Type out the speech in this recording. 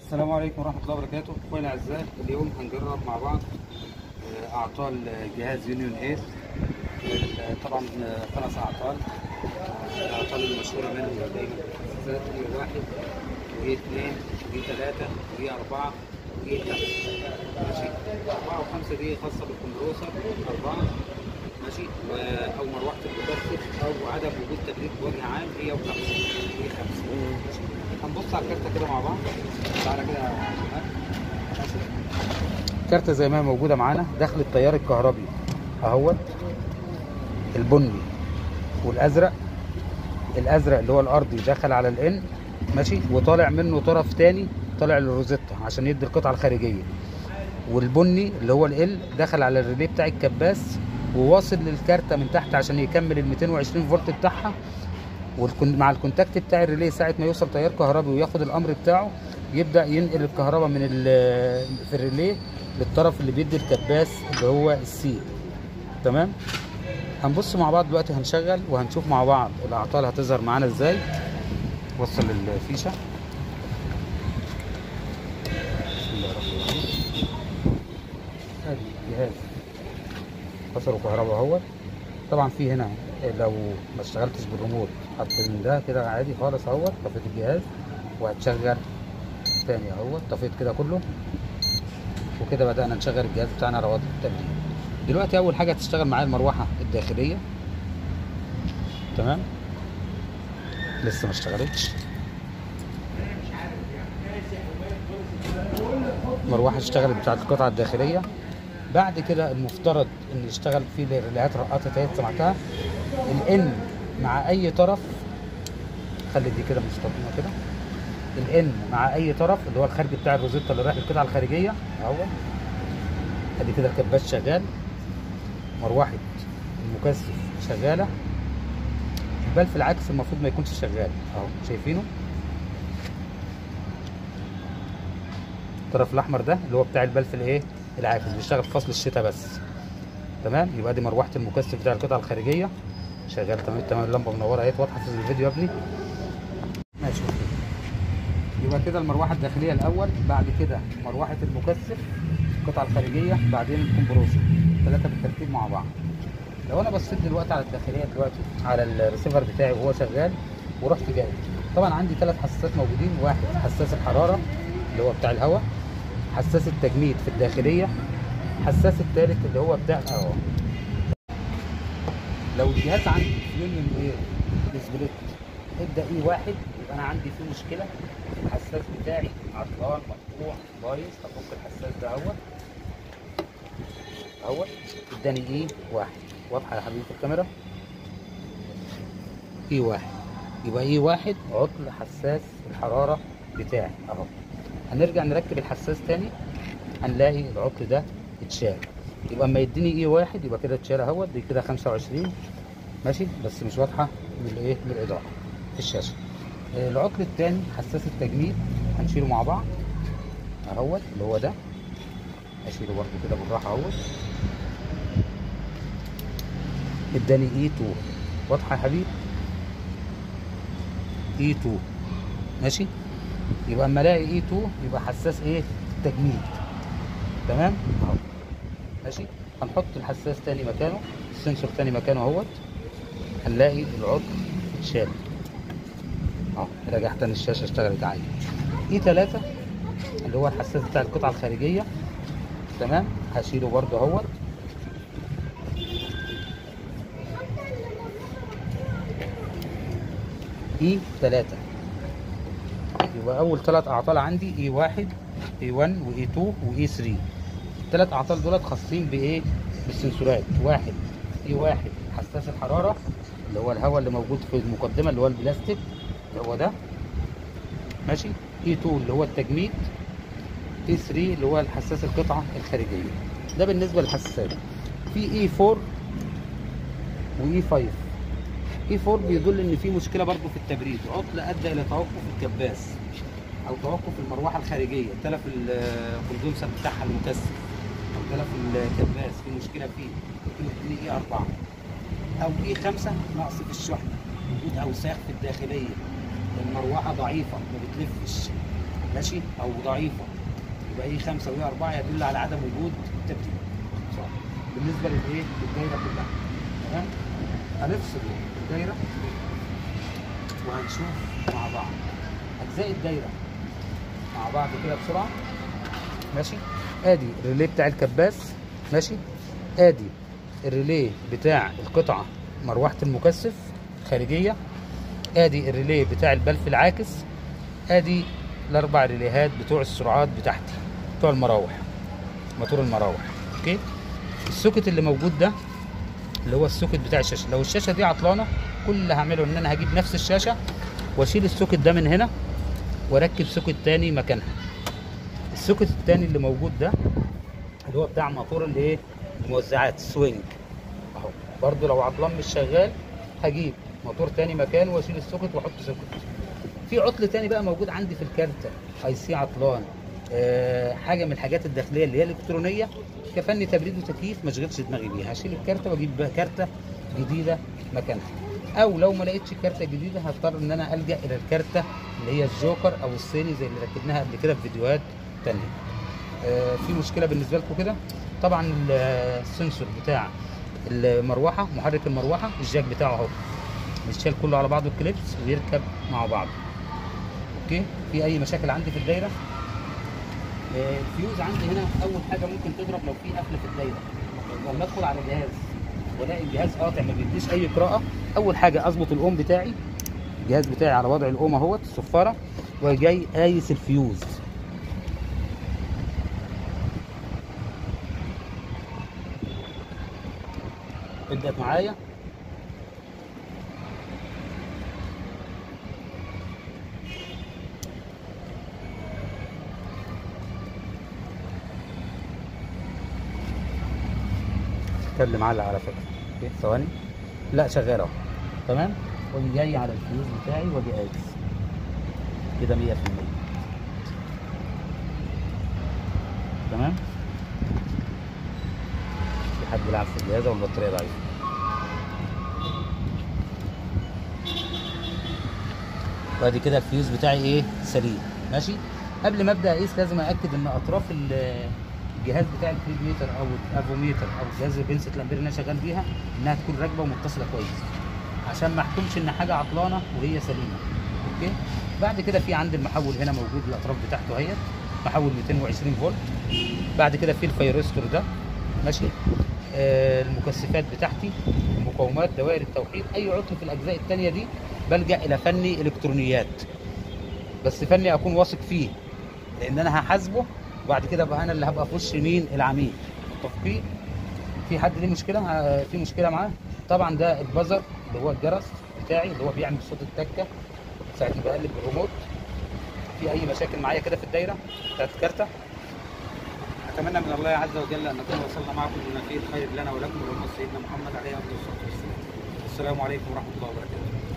السلام عليكم ورحمة الله وبركاته اخواني الاعزاء اليوم هنجرب مع بعض آه، اعطال جهاز يونيون 8 آه، طبعا آه، خمس اعطال آه، الاعطال المشهورة منهم دايما الحساسات هي واحد وهي اثنين وهي ثلاثة وهي أربعة وهي خمسة ماشي أربعة وخمسة دي خاصة بالكمبروسر أربعة ماشي و- أو مروحة المكثف أو عدم وجود تبريد بوجه عام هي وخمسة هي خمسة ماشي هنبص على الكارتة كده مع بعض تعالى كده يا محمد. ماشي الكارتة زي ما هي موجودة معانا داخل التيار الكهربي اهوت البني والازرق الازرق اللي هو الارضي دخل على الان ماشي وطالع منه طرف تاني طالع للروزيتا عشان يدي القطعه الخارجيه والبني اللي هو ال دخل على الريلي بتاع الكباس وواصل للكارته من تحت عشان يكمل ال 220 فولت بتاعها والكن مع الكونتاكت بتاع الريلي ساعه ما يوصل تيار كهربي وياخد الامر بتاعه يبدا ينقل الكهرباء من ال- في الريلي للطرف اللي بيدي الكباس اللي هو السي تمام هنبص مع بعض دلوقتي هنشغل وهنشوف مع بعض الاعطال هتظهر معانا ازاي وصل الفيشه بسم الله الرحمن الرحيم ادي جهاز كسروا كهرباء اهوت طبعا في هنا لو ما اشتغلتش بالريموت حط من ده كده عادي خالص اهوت طفيت الجهاز وهتشغل تاني اهوت طفيت كده كله وكده بدأنا نشغل الجهاز بتاعنا رواتب التبريد دلوقتي اول حاجه هتشتغل معايا المروحه الداخليه تمام لسه ما اشتغلتش مروحه اشتغلت بتاعت القطعه الداخليه بعد كده المفترض ان يشتغل في الريليهات رقطت اهي سمعتها الان مع اي طرف خلي دي كده مستقيمه كده الان مع اي طرف اللي هو الخارج بتاع الروزيتا اللي رايح للقطعه الخارجيه اهو ادي كده الكباس شغال مروحه المكثف شغاله البلف العكس المفروض ما يكونش شغال اهو شايفينه الطرف الاحمر ده اللي هو بتاع البلف الايه العاكس بيشتغل في فصل الشتاء بس تمام يبقى دي مروحه المكثف بتاع القطعه الخارجيه شغال تمام تمام اللمبه منوره اهي واضحه في الفيديو يا ابني ماشي اوكي يبقى كده المروحه الداخليه الاول بعد كده مروحه المكثف القطعه الخارجيه بعدين الكمبروسر ثلاثه بالترتيب مع بعض لو انا بصيت دلوقتي على الداخليه دلوقتي على الريسيفر بتاعي وهو شغال ورحت جاي طبعا عندي ثلاث حساسات موجودين واحد حساس الحراره اللي هو بتاع الهواء حساس التجميد في الداخليه حساس الثالث اللي هو بتاع اهو لو الجهاز عندي يونيون اير سبليت ابدا اي واحد يبقى انا عندي فيه مشكله الحساس بتاعي عطلان مقطوع بايظ هفك الحساس ده اهوت اهوت اداني اي واحد واضحه يا حبيبي في الكاميرا اي واحد يبقى اي واحد عطل حساس الحراره بتاعي اهو هنرجع نركب الحساس تاني هنلاقي العطل ده اتشال يبقى اما يديني اي واحد يبقى كده اتشال اهوت دي كده 25 ماشي بس مش واضحه من الايه من الاضاءه في الشاشه آه، العطل الثاني حساس التجميد هنشيله مع بعض اهوت اللي هو ده اشيله برده كده بالراحه اهوت اداني اي 2 واضحه يا حبيبي اي 2 ماشي يبقى اما الاقي اي 2 يبقى حساس ايه التجميد تمام اهو ماشي هنحط الحساس تاني مكانه السنسور تاني مكانه اهوت هنلاقي العطل شال اهو رجع تاني الشاشه اشتغلت عادي اي 3 اللي هو الحساس بتاع القطعه الخارجيه تمام هشيله برده اهوت اي 3 يبقى اول ثلاث اعطال عندي اي 1 اي 1 واي 2 واي 3 الثلاث اعطال دولت خاصين بايه بالسنسورات واحد اي واحد حساس الحراره اللي هو الهواء اللي موجود في المقدمه اللي هو البلاستيك اللي هو ده ماشي اي 2 اللي هو التجميد اي 3 اللي هو الحساس القطعه الخارجيه ده بالنسبه للحساسات في اي 4 واي 5 اي 4 بيدل ان في مشكله برضو في التبريد عطل ادى الى توقف الكباس او توقف المروحه الخارجيه تلف الكندوسه بتاعها المكثف او تلف الكباس في مشكله فيه ممكن يديني اي 4 او اي 5 نقص في الشحنه وجود اوساخ في الداخليه المروحه ضعيفه ما بتلفش ماشي او ضعيفه يبقى ايه خمسه وايه اربعه يدل على عدم وجود تبديل صح. بالنسبه للايه للدايره كلها تمام هنفصل الدايره وهنشوف مع بعض اجزاء الدايره مع بعض كده بسرعه ماشي ادي الريلي بتاع الكباس ماشي ادي الريلي بتاع القطعه مروحه المكثف خارجيه ادي الريلي بتاع البلف العاكس ادي الاربع ريليهات بتوع السرعات بتاعتي بتوع المراوح موتور المراوح اوكي السوكت اللي موجود ده اللي هو السوكت بتاع الشاشه لو الشاشه دي عطلانه كل اللي هعمله ان انا هجيب نفس الشاشه واشيل السوكت ده من هنا واركب سوكت تاني مكانها السوكت التاني اللي موجود ده اللي هو بتاع موتور الايه الموزعات السوينج اهو برضو لو عطلان مش شغال هجيب موتور تاني مكانه واشيل السوكت واحط سوكت في عطل تاني بقى موجود عندي في الكارتة اي سي عطلان أه حاجه من الحاجات الداخليه اللي هي الالكترونيه كفني تبريد وتكييف ما اشغلش دماغي بيها هشيل الكارتة واجيب بقى كارتة جديده مكانها او لو ما لقيتش كارتة جديده هضطر ان انا الجا الى الكارتة اللي هي الجوكر او الصيني زي اللي ركبناها قبل كده في فيديوهات تانية أه في مشكله بالنسبه لكم كده طبعا ال- السنسور بتاع المروحه محرك المروحه الجاك بتاعه اهو بيتشال كله على بعضه الكليبس ويركب مع بعضه اوكي في اي مشاكل عندي في الدايره آه، الفيوز عندي هنا اول حاجه ممكن تضرب لو في قفله في الدايره لما ادخل على الجهاز والاقي الجهاز قاطع ما بيديش اي قراءه اول حاجه اظبط الاوم بتاعي الجهاز بتاعي على وضع الاوم اهوت الصفاره وجاي قايس الفيوز ابدأت معايا اتكلم على على فكره اوكي ثواني لا شغال اهو تمام واجي جاي على الفيوز بتاعي واجي قايس كده 100% تمام في حد بيلعب في الجهاز والبطاريه ضعيفه وادي كده الفيوز بتاعي ايه سليم ماشي قبل ما ابدا اقيس لازم ااكد ان اطراف ال- الجهاز بتاع الفريد ميتر او الافوميتر او جهاز البنسة الامبير اللي انا شغال بيها انها تكون راكبه ومتصله كويس عشان ما احكمش ان حاجه عطلانه وهي سليمه اوكي بعد كده في عندي المحول هنا موجود الاطراف بتاعته اهي محول 220 فولت بعد كده في الفيرستور ده ماشي آه المكثفات بتاعتي المقاومات دوائر التوحيد اي عطل في الاجزاء الثانيه دي بلجا الى فني الكترونيات بس فني اكون واثق فيه لان انا هحاسبه وبعد كده بقى انا اللي هبقى في وش مين العميل متفقين في حد ليه مشكله آه، في مشكله معاه طبعا ده البزر اللي هو الجرس بتاعي اللي هو بيعمل صوت التكه ساعه ما بقلب بالريموت في اي مشاكل معايا كده في الدايره بتاعت الكارته اتمنى من الله عز وجل ان نكون وصلنا معكم بما فيه الخير لنا ولكم ولمصر سيدنا محمد عليه افضل الصلاه والسلام السلام عليكم ورحمه الله وبركاته